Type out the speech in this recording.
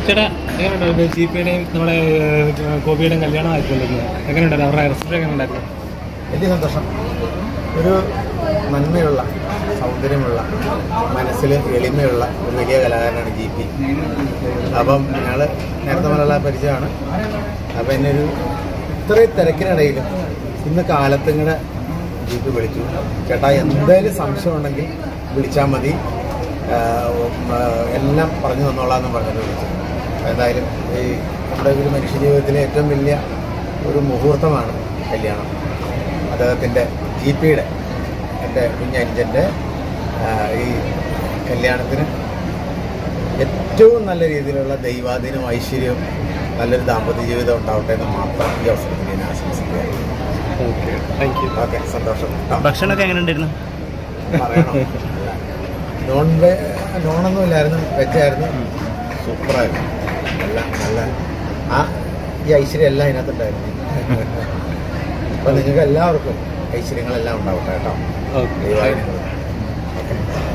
ചേട്ടാ എങ്ങനെയുണ്ടായിരുന്നു ചീപ്പയുടെയും നമ്മുടെ ഏഹ്, ഗോപിയുടെയും കല്യാണം ആയിക്കൊണ്ടിരുന്നത് എങ്ങനെയുണ്ടായിരുന്നു അവരുടെ റിസപ്ഷൻ എങ്ങനെ ഉണ്ടായിരുന്നു വലിയ സന്തോഷം ഒരു നന്മയുള്ള സൗന്ദര്യമുള്ള മനസ്സിൽ എളിമയുള്ള ഒരു വലിയ കലാകാരനാണ് ജി പി അപ്പം ഞങ്ങൾ നേരത്തെ മുതലുള്ള പരിചയമാണ് അപ്പം എന്നെ ഒരു ഇത്രയും തിരക്കിനിടയിലും ഇന്ന് കാലത്തിങ്ങടെ ജി പി വിളിച്ചു ചേട്ടാ എന്തായാലും സംശയം ഉണ്ടെങ്കിൽ വിളിച്ചാൽ മതി ആ, ഉം, ആ, എല്ലാം പറഞ്ഞു തന്നോളാമെന്ന് പറഞ്ഞിട്ട് വിളിച്ചു എന്തായാലും ഈ നമ്മുടെ ഒരു മനുഷ്യ ജീവിതത്തിലെ ഏറ്റവും വലിയ ഒരു മുഹൂർത്തമാണ് കല്യാണം അദ്ദേഹത്തിൻ്റെ ജി പിയുടെ എൻ്റെ കുഞ്ഞനുജൻ്റെ ഈ കല്യാണത്തിന് ഏറ്റവും നല്ല രീതിയിലുള്ള ദൈവാധീനവും ഐശ്വര്യവും നല്ലൊരു ദാമ്പത്യ ജീവിതം ഉണ്ടാവട്ടെ എന്ന് മാത്രം ഈ അവസരത്തിൽ ഞാൻ ആശംസിക്കുകയാണ് ഓക്കെ താങ്ക് യു ഓക്കെ സന്തോഷം ഭക്ഷണമൊക്കെ എങ്ങനെ ഉണ്ടായിരുന്നു പറയണം നോൺ വെ നോണൊന്നും ഇല്ലായിരുന്നു വെജായിരുന്നു സൂപ്പറായിരുന്നു എല്ലാം നല്ല ആ ഈ ഐശ്വര്യം എല്ലാം ഇതിനകത്തുണ്ടായിരുന്നു അപ്പം നിങ്ങൾക്ക് എല്ലാവർക്കും ഐശ്വര്യങ്ങളെല്ലാം ഉണ്ടാവട്ടെ കേട്ടോ ഓക്കെ ദൈവാനുഗ്രഹം ഓക്കെ